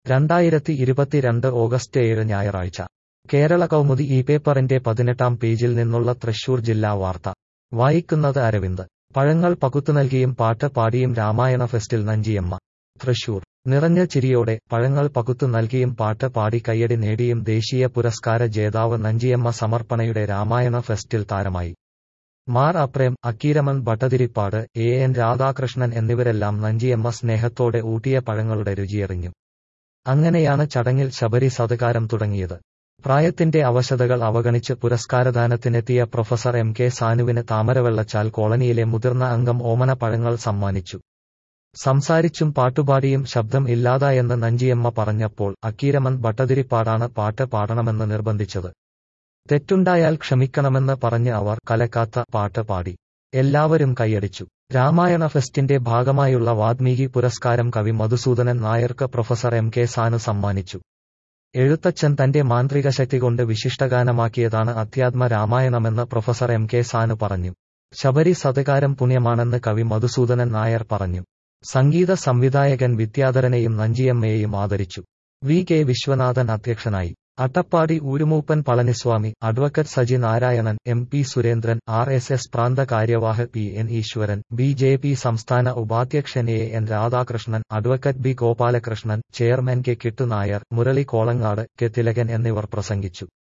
രണ്ടായിരത്തി ഇരുപത്തിരണ്ട് ഓഗസ്റ്റ് ഏഴ് ഞായറാഴ്ച കേരള കൗമുദി ഈ പേപ്പറിന്റെ പതിനെട്ടാം പേജിൽ നിന്നുള്ള തൃശൂർ ജില്ലാ വാർത്ത വായിക്കുന്നത് അരവിന്ദ് പഴങ്ങൾ പകുത്തു നൽകിയും പാട്ട് പാടിയും രാമായണ ഫെസ്റ്റിൽ നഞ്ചിയമ്മ തൃശൂർ നിറഞ്ഞ ചിരിയോടെ പഴങ്ങൾ പകുത്തു നൽകിയും പാട്ട് പാടി കയ്യടി നേടിയും ദേശീയ പുരസ്കാര ജേതാവ് നഞ്ചിയമ്മ സമർപ്പണയുടെ രാമായണ ഫെസ്റ്റിൽ താരമായി മാർ അപ്രേം അക്കീരമൻ ഭട്ടതിരിപ്പാട് എ എൻ രാധാകൃഷ്ണൻ എന്നിവരെല്ലാം നഞ്ചിയമ്മ സ്നേഹത്തോടെ ഊട്ടിയ പഴങ്ങളുടെ രുചിയറിഞ്ഞു അങ്ങനെയാണ് ചടങ്ങിൽ ശബരി സതകാരം തുടങ്ങിയത് പ്രായത്തിന്റെ അവശതകൾ അവഗണിച്ച് പുരസ്കാരദാനത്തിനെത്തിയ പ്രൊഫസർ എം കെ സാനുവിന് താമരവെള്ളച്ചാൽ കോളനിയിലെ മുതിർന്ന അംഗം ഓമന പഴങ്ങൾ സമ്മാനിച്ചു സംസാരിച്ചും പാട്ടുപാടിയും ശബ്ദം ഇല്ലാതായെന്ന് നഞ്ചിയമ്മ പറഞ്ഞപ്പോൾ അക്കീരമൻ ഭട്ടതിരിപ്പാടാണ് പാട്ട് പാടണമെന്ന് നിർബന്ധിച്ചത് തെറ്റുണ്ടായാൽ ക്ഷമിക്കണമെന്ന് പറഞ്ഞ് അവർ കലക്കാത്ത പാട്ട് പാടി എല്ലാവരും കൈയടിച്ചു രാമായണ ഫെസ്റ്റിന്റെ ഭാഗമായുള്ള വാത്മീകി പുരസ്കാരം കവി മധുസൂദനൻ നായർക്ക് പ്രൊഫസർ എം കെ സാനു സമ്മാനിച്ചു എഴുത്തച്ഛൻ തന്റെ മാന്ത്രിക ശക്തി കൊണ്ട് വിശിഷ്ടഗാനമാക്കിയതാണ് അധ്യാത്മ രാമായണമെന്ന് പ്രൊഫസർ എം കെ സാനു പറഞ്ഞു ശബരി സതകാരം പുണ്യമാണെന്ന് കവി മധുസൂദനൻ നായർ പറഞ്ഞു സംഗീത സംവിധായകൻ വിദ്യാധരനെയും നഞ്ചിയമ്മയെയും ആദരിച്ചു വി കെ വിശ്വനാഥൻ അധ്യക്ഷനായി അട്ടപ്പാടി ഊരുമൂപ്പൻ Palaniswami advocate Saji Narayanan M P Surendran R S S പ്രാന്ത കാര്യവാഹ് P N Eswaran B J P സംസ്ഥാന ഉപാധ്യക്ഷൻ A N Radhakrishnan advocate B Gopalakrishnan chairman K Kittu Nair Murali Kolangad K Thilakan എന്നിവർ പ്രസംഗിച്ചു